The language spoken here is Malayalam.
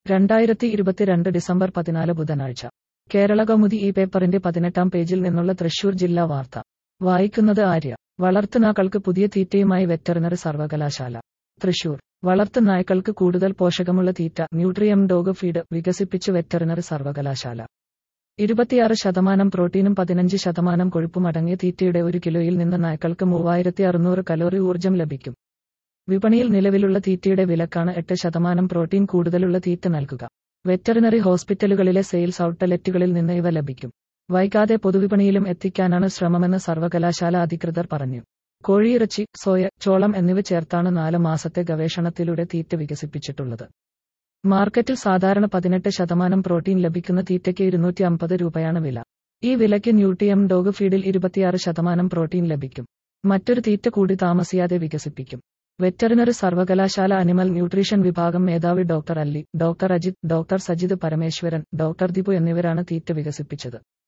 രണ്ടായിരത്തി ഇരുപത്തിരണ്ട് ഡിസംബർ പതിനാല് ബുധനാഴ്ച കേരള കൗമുദി ഈ പേപ്പറിന്റെ പതിനെട്ടാം പേജിൽ നിന്നുള്ള തൃശൂർ ജില്ലാ വാർത്ത വായിക്കുന്നത് ആര്യ വളർത്തുനാക്കൾക്ക് പുതിയ തീറ്റയുമായി വെറ്ററിനറി സർവകലാശാല തൃശൂർ വളർത്തുനായ്ക്കൾക്ക് കൂടുതൽ പോഷകമുള്ള തീറ്റ ന്യൂട്രിയം ഡോഗ് ഫീഡ് വികസിപ്പിച്ച് വെറ്ററിനറി സർവകലാശാല ഇരുപത്തിയാറ് ശതമാനം പ്രോട്ടീനും പതിനഞ്ച് ശതമാനം കൊഴുപ്പും അടങ്ങിയ തീറ്റയുടെ ഒരു കിലോയിൽ നിന്ന് നായ്ക്കൾക്ക് മൂവായിരത്തി അറുന്നൂറ് കലോറി ഊർജ്ജം ലഭിക്കും വിപണിയിൽ നിലവിലുള്ള തീറ്റയുടെ വിലക്കാണ് എട്ട് ശതമാനം പ്രോട്ടീൻ കൂടുതലുള്ള തീറ്റ നൽകുക വെറ്ററിനറി ഹോസ്പിറ്റലുകളിലെ സെയിൽസ് ഔട്ട്ലെറ്റുകളിൽ നിന്ന് ഇവ ലഭിക്കും വൈകാതെ പൊതുവിപണിയിലും എത്തിക്കാനാണ് ശ്രമമെന്ന് സർവകലാശാല അധികൃതർ പറഞ്ഞു കോഴിയിറച്ചി സോയ ചോളം എന്നിവ ചേർത്താണ് നാല് മാസത്തെ ഗവേഷണത്തിലൂടെ തീറ്റ വികസിപ്പിച്ചിട്ടുള്ളത് മാർക്കറ്റിൽ സാധാരണ പതിനെട്ട് ശതമാനം പ്രോട്ടീൻ ലഭിക്കുന്ന തീറ്റയ്ക്ക് ഇരുന്നൂറ്റി അമ്പത് രൂപയാണ് വില ഈ വിലയ്ക്ക് ന്യൂട്രിയം ഡോഗ് ഫീഡിൽ ഇരുപത്തിയാറ് ശതമാനം പ്രോട്ടീൻ ലഭിക്കും മറ്റൊരു തീറ്റ കൂടി താമസിയാതെ വികസിപ്പിക്കും വെറ്ററിനറി സർവകലാശാല അനിമൽ ന്യൂട്രീഷൻ വിഭാഗം മേധാവി doctor Alli doctor Ajith doctor Sajith Parameswaran doctor Dipu എന്നിവരാണ് തീറ്റ വികസിപ്പിച്ചത്